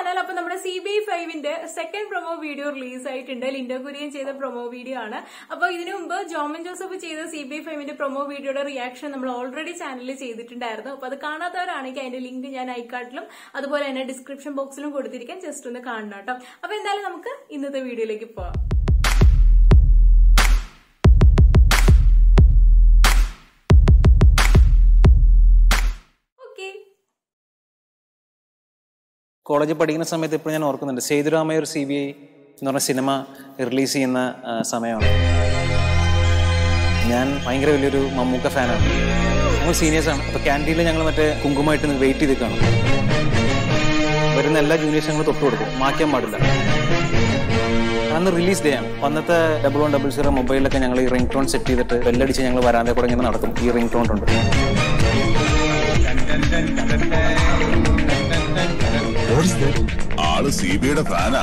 Channel അപ്പൊ നമ്മുടെ C B I ഫൈവിന്റെ സെക്കൻഡ് പ്രൊമോ വീഡിയോ റിലീസ് ആയിട്ടുണ്ട് ലിൻഡോ കുര്യൻ ചെയ്ത പ്രൊമോ വീഡിയോ ആണ് അപ്പൊ ഇതിനു മുമ്പ് ജോമൻ ജോസഫ് ചെയ്ത സി ബി ഐ ഫൈവിന്റെ പ്രൊമോ വീഡിയോയുടെ റിയാക്ഷൻ നമ്മൾ ഓൾറെഡി ചാനലിൽ ചെയ്തിട്ടുണ്ടായിരുന്നു അപ്പൊ അത് കാണാത്തവരാണെങ്കിൽ അതിന്റെ ലിങ്ക് ഞാൻ ഐക്കാർട്ടിലും അതുപോലെ തന്നെ ഡിസ്ക്രിപ്ഷൻ ബോക്സിലും കൊടുത്തിരിക്കാൻ ജസ്റ്റ് ഒന്ന് കാണണം കേട്ടോ അപ്പൊ എന്തായാലും നമുക്ക് ഇന്നത്തെ വീഡിയോയിലേക്ക് പോവാം ഓക്കെ കോളേജിൽ പഠിക്കുന്ന സമയത്ത് ഇപ്പോൾ ഞാൻ ഓർക്കുന്നുണ്ട് സേതുരാമയ്യർ സി ബി ഐ എന്ന് പറഞ്ഞ സിനിമ റിലീസ് ചെയ്യുന്ന ആ, സമയമാണ് ഞാൻ ഭയങ്കര വലിയൊരു മമ്മൂക്ക ഫാനാണ് ഞങ്ങൾ സീനിയേഴ്സാണ് അപ്പോൾ ക്യാൻറ്റീനിൽ ഞങ്ങൾ മറ്റേ കുങ്കുമായിട്ട് വെയിറ്റ് ചെയ്ത് കാണും വരുന്ന എല്ലാ ജൂനിയേഴ്സും ഞങ്ങൾ തൊട്ട് കൊടുക്കും മാറ്റാൻ പാടില്ല അന്ന് റിലീസ് ഡേ ആണ് അന്നത്തെ ഡബിൾ വൺ ഡബിൾ സീറോ മൊബൈലിലൊക്കെ ഞങ്ങൾ ഈ റിംഗ് ടോൺ സെറ്റ് ചെയ്തിട്ട് ബെല്ലടിച്ച് ഞങ്ങൾ വരാതെ കൂടെ ഇങ്ങനെ നടക്കും ഈ റിംഗ് ടോൺ ഉണ്ട് ആള് സി ബിയുടെ ഫാനാ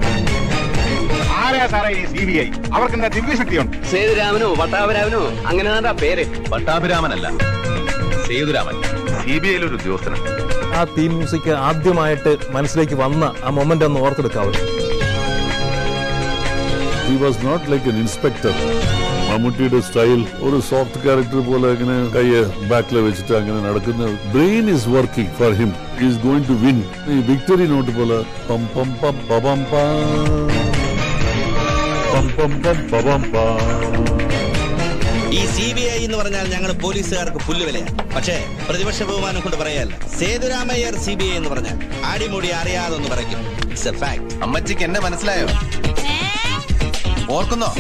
ആരാ സാറേ ഈ സി ബി ഐ അവർക്ക് എന്താ ദിവ്യശക്തിയുണ്ട് സേതുരാമനോ വട്ടാപരാമനോ അങ്ങനെ എന്താ പേര് പട്ടാഭിരാമനല്ല സേതുരാമൻ സി ബി ഐയിലൊരു ഉദ്യോഗസ്ഥനാണ് ആ തീം മ്യൂസിക് ആദ്യമായിട്ട് മനസ്സിലേക്ക് വന്ന ആ മൊമെന്റ് ഒന്ന് ഓർത്തെടുക്കാവും he was not like an inspector മമ്മൂട്ടിയുടെ സ്റ്റൈൽ ഒരു സോഫ്റ്റ് ക്യാരക്ടർ പോലെ ഇങ്ങനെ കയ്യെ ബാക്കിൽ വെച്ചിട്ട് അങ്ങനെ നടക്കുന്ന brain is working for him is going to win ഈ വിക്ടറി നോട്ട് പോലെ പം പം പം പം പം പം പം പം പം ഈ സി ബി ഐ എന്ന് പറഞ്ഞാൽ ഞങ്ങൾ പോലീസുകാർക്ക് പുല്ലുവിലയാണ് പക്ഷേ പ്രതിപക്ഷ ബഹുമാനം കൊണ്ട് പറയല്ല സേതുരാമയ്യർ സി ബി ഐ എന്ന് പറഞ്ഞാൽ ആടിമൂടി അറിയാതെ ഒന്ന് പറയും ഇറ്റ്സ് എ ഫാക്ട് അമ്മച്ചിക്ക് എന്നെ മനസ്സിലായോ ഓർക്കുന്നോ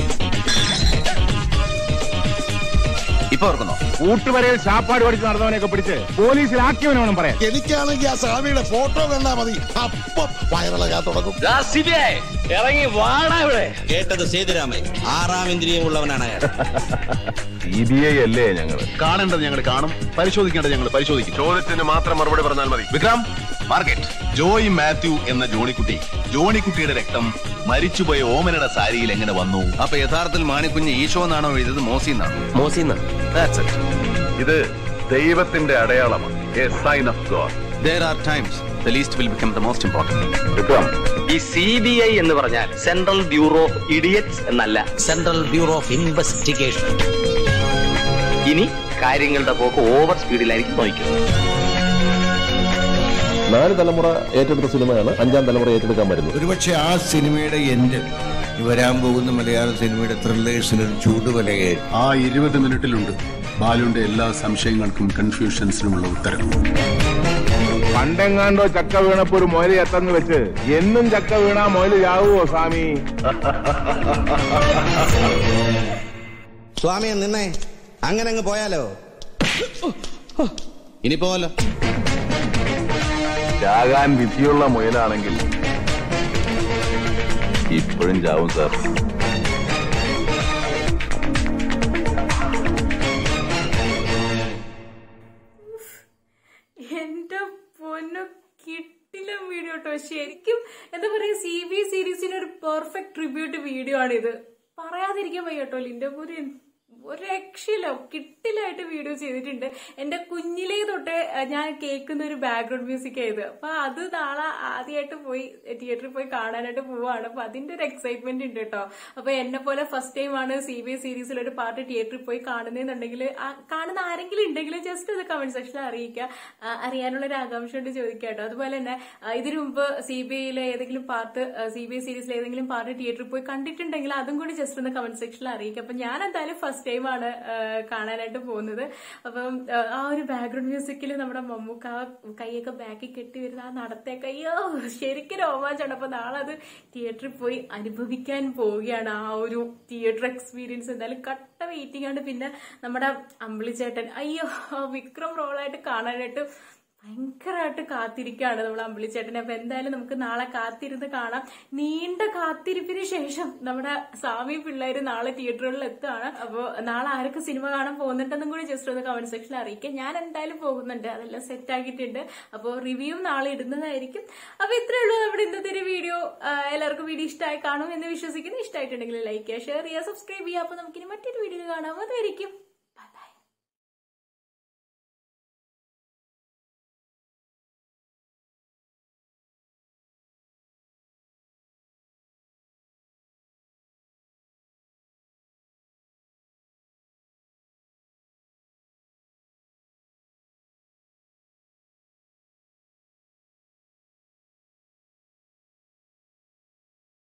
ഇപ്പൊ ഓർക്കുന്നോ കൂട്ടുവരയിൽ ശാപ്പാട് പഠിച്ച് നടന്നവനെയൊക്കെ പിടിച്ച് പോലീസിലാക്കിയവനെ വേണം പറയാൻ എനിക്കാണെങ്കിൽ ആ സ്വാമിയുടെ ഫോട്ടോ കണ്ടാ മതി അപ്പം വയറിളകാൻ തുടങ്ങും ഇറങ്ങി വാടാ ഇവിടെ കേട്ടത് സേതുരാമയ്യ ആറാം ഇന്ദ്രിയം ഉള്ളവനാണ് അയാൾ സി ബി ഐ അല്ലേ ഞങ്ങൾ കാണേണ്ടത് ഞങ്ങൾ കാണും പരിശോധിക്കേണ്ടത് ഞങ്ങൾ പരിശോധിക്കും ചോദ്യത്തിന് മാത്രം മറുപടി പറഞ്ഞാൽ മതി വിക്രം മാർക്കറ്റ് ജോയ് മാത്യു എന്ന ജോണിക്കുട്ടി ജോണിക്കുട്ടിയുടെ രക്തം മരിച്ചുപോയ ഓമനയുടെ സാരിയിൽ എങ്ങനെ വന്നു അപ്പൊ യഥാർത്ഥത്തിൽ മാണിക്കുഞ്ഞ് ഈശോ എന്നാണോ എഴുതിയത് മോസി എന്നാണോ മോസിന്ന ഇത് ദൈവത്തിന്റെ അടയാളമാണ് a sign of God There are times the least will become the most important. Vikram ഈ സി ബി ഐ എന്ന് പറഞ്ഞാൽ സെൻട്രൽ ബ്യൂറോ ഓഫ് ഇഡിയറ്റ്സ് എന്നല്ല Central Bureau of Investigation. ഇനി കാര്യങ്ങളുടെ പോക്ക് ഓവർ സ്പീഡിലായിരിക്കും നോക്കുന്നത് നാല് തലമുറ ഏറ്റെടുത്ത സിനിമയാണ് അഞ്ചാം തലമുറ ഏറ്റെടുക്കാൻ വരുന്നത് ഒരുപക്ഷെ ആ സിനിമയുടെ എൻഡ് വരാൻ പോകുന്ന മലയാള സിനിമയുടെ ത്രില്ലേഴ്സിനൊരു ചൂടുവലയായിരുന്നു ആ ഇരുപത് മിനിറ്റിലുണ്ട് ബാലുവിന്റെ എല്ലാ സംശയങ്ങൾക്കും കൺഫ്യൂഷൻസിനുമുള്ള ഉത്തരം പണ്ടെങ്ങാണ്ടോ ചക്ക വീണപ്പോ ഒരു മൊയല് ചത്തെന്ന് വെച്ച് എന്നും ചക്ക വീണാ മൊയല് ചാവുവോ സ്വാമി സ്വാമിയെ നിന്നേ അങ്ങനെ അങ്ങ് പോയാലോ ഇനി പോവല്ലോ ചാകാൻ വിധിയുള്ള മുയലാണെങ്കിൽ ഇപ്പോഴും ചാവും സാർ എന്റെ പൊന്നു കിട്ടില്ല വീഡിയോ കേട്ടോ ശരിക്കും എന്താ പറയാ സി ബി സീരീസിന് ഒരു പെർഫെക്റ്റ് ട്രിബ്യൂട്ട് വീഡിയോ ആണിത് പറയാതിരിക്കാൻ വയ്യ കേട്ടോ ലിന്റെ പൂരി ഒരു രക്ഷയില്ല കിട്ടിലായിട്ട് വീഡിയോ ചെയ്തിട്ടുണ്ട് എന്റെ കുഞ്ഞിലേ തൊട്ടേ അഹ് ഞാൻ കേൾക്കുന്ന ഒരു ബാക്ക്ഗ്രൗണ്ട് മ്യൂസിക് ആയത് അപ്പൊ അത് നാളെ ആദ്യമായിട്ട് പോയി തിയേറ്ററിൽ പോയി കാണാനായിട്ട് പോവാണ് അപ്പൊ അതിന്റെ ഒരു എക്സൈറ്റ്മെന്റ് ഉണ്ട് കേട്ടോ അപ്പൊ എന്നെ പോലെ ഫസ്റ്റ് ടൈം ആണ് സി ബി ഐ സീരീസിൽ ഒരു പാട്ട് തിയേറ്ററിൽ പോയി കാണുന്നതെന്നുണ്ടെങ്കിൽ കാണുന്ന ആരെങ്കിലും ഉണ്ടെങ്കിൽ ജസ്റ്റ് ഇത് കമന്റ് സെക്ഷനിൽ അറിയിക്കുക ആ, അറിയാനുള്ള ഒരു ആകാംക്ഷ കൊണ്ട് ചോദിക്കുക കേട്ടോ അതുപോലെ തന്നെ ആ, ഇതിനു മുമ്പ് സി ബി ഐയിലെ ഏതെങ്കിലും പാർട്ട് സി ബി ഐ സീരീസിലെ ഏതെങ്കിലും പാർട്ട് തിയേറ്ററിൽ പോയി കണ്ടിട്ടുണ്ടെങ്കിൽ അതും കൂടി ജസ്റ്റ് ഒന്ന് കമന്റ് സെക്ഷനിൽ അറിയിക്കുക അപ്പൊ ഞാൻ എന്തായാലും ഫസ്റ്റ് ടൈമാണ് കാണാനായിട്ട് പോകുന്നത് അപ്പം ആ, ആ ഒരു ബാക്ക്ഗ്രൗണ്ട് മ്യൂസിക്കിൽ നമ്മുടെ മമ്മൂക്ക ആ കൈയൊക്കെ ബാക്കിൽ കെട്ടി വരുന്ന ആ നടത്തേക്ക് അയ്യോ ശരിക്കും രോമാഞ്ചാണ് അപ്പൊ നാളെ അത് തിയേറ്ററിൽ പോയി അനുഭവിക്കാൻ പോവുകയാണ് ആ ഒരു തിയേറ്റർ എക്സ്പീരിയൻസ് എന്തായാലും കട്ട വെയിറ്റിംഗ് ആണ് പിന്നെ നമ്മുടെ അമ്പിളിച്ചേട്ടൻ അയ്യോ വിക്രം റോളായിട്ട് കാണാനായിട്ട് ഭയങ്കരമായിട്ട് കാത്തിരിക്കുകയാണ് നമ്മൾ അമ്പിളിച്ചേട്ടനെ അപ്പൊ എന്തായാലും നമുക്ക് നാളെ കാത്തിരുന്ന് കാണാം നീണ്ട കാത്തിരിപ്പിന് ശേഷം നമ്മുടെ സ്വാമി പിള്ളേര് നാളെ തിയേറ്ററുകളിൽ എത്തുകയാണ് അപ്പോൾ നാളെ ആരൊക്കെ സിനിമ കാണാൻ പോകുന്നുണ്ടെന്നും കൂടി ജസ്റ്റ് ഒന്ന് കമന്റ് സെക്ഷനിൽ അറിയിക്കാം ഞാൻ എന്തായാലും പോകുന്നുണ്ട് അതെല്ലാം സെറ്റ് ആക്കിയിട്ടുണ്ട് അപ്പോൾ റിവ്യൂ നാളെ ഇടുന്നതായിരിക്കും അപ്പൊ ഇത്രേ ഉള്ളൂ നമ്മുടെ ഇന്നത്തെ ഒരു വീഡിയോ എല്ലാവർക്കും വീഡിയോ ഇഷ്ടമായി കാണും എന്ന് വിശ്വസിക്കുന്നു ഇഷ്ടമായിട്ടുണ്ടെങ്കിൽ ലൈക്ക് ചെയ്യുക ഷെയർ ചെയ്യുക സബ്സ്ക്രൈബ് ചെയ്യുക അപ്പൊ നമുക്കിനി മറ്റൊരു വീഡിയോ കാണാം അതായിരിക്കും